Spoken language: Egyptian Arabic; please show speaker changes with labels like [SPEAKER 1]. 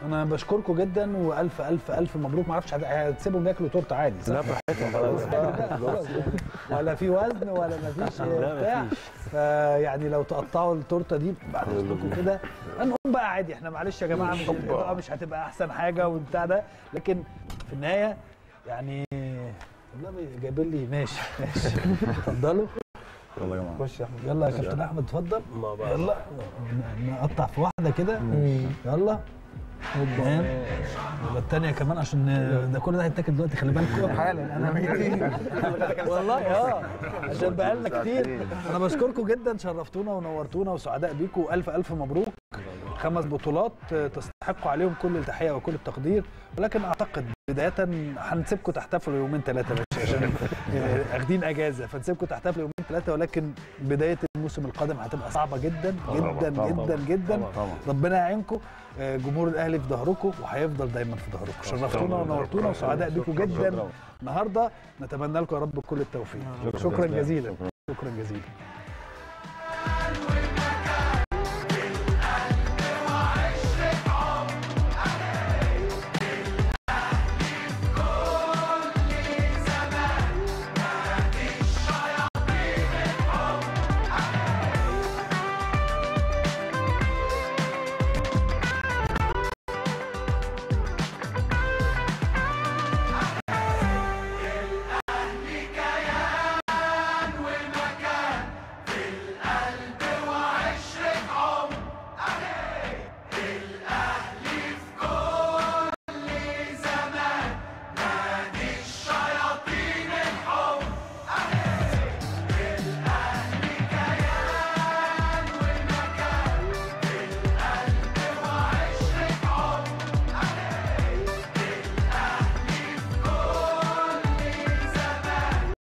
[SPEAKER 1] انا بشكركم جدا والف الف الف مبروك ما اعرفش هت- هتسيبهم ياكلوا تورته عادي صح؟
[SPEAKER 2] لا براحتهم خلاص
[SPEAKER 1] خلاص. ولا في وزن ولا ما فيش بتاع فيعني لو تقطعوا التورته دي بعد اذنكم كده هنقوم بقى عادي احنا معلش يا جماعه مش الاضاءه مش هتبقى احسن حاجه وبتاع ده لكن في النهايه يعني والله جايبين لي ماشي ماشي اتفضلوا
[SPEAKER 3] يلا يا جماعه
[SPEAKER 2] خش يا احمد
[SPEAKER 1] يلا يا كابتن احمد اتفضل
[SPEAKER 2] مع بعض
[SPEAKER 1] يلا ن- نقطع في واحده كده يلا تمام يبقى الثانيه كمان عشان ده كل ده هيتاكل دلوقتي خلي بالكم
[SPEAKER 4] حالا انا ميتين
[SPEAKER 1] والله اه عشان بقالنا كتير انا بشكركم جدا شرفتونا ونورتونا وسعداء بيكم الف الف مبروك خمس بطولات تستحقوا عليهم كل التحيه وكل التقدير ولكن اعتقد بدايه هنسيبكم تحتفلوا يومين ثلاثه بس عشان آه، اخدين اجازه فنسيبكم تحتفلوا يومين ثلاثه ولكن بدايه الموسم القادم هتبقى صعبه جدا جدا جدا جدا
[SPEAKER 3] طبعا
[SPEAKER 1] ربنا يعينكم آه، جمهور الاهلي في ظهركم وهيفضل دايما في ظهركم شرفتونا ونورتونا وسعداء بيكم جدا النهارده نتمنى لكم يا رب كل التوفيق شكرا جزيلا شكرا جزيلا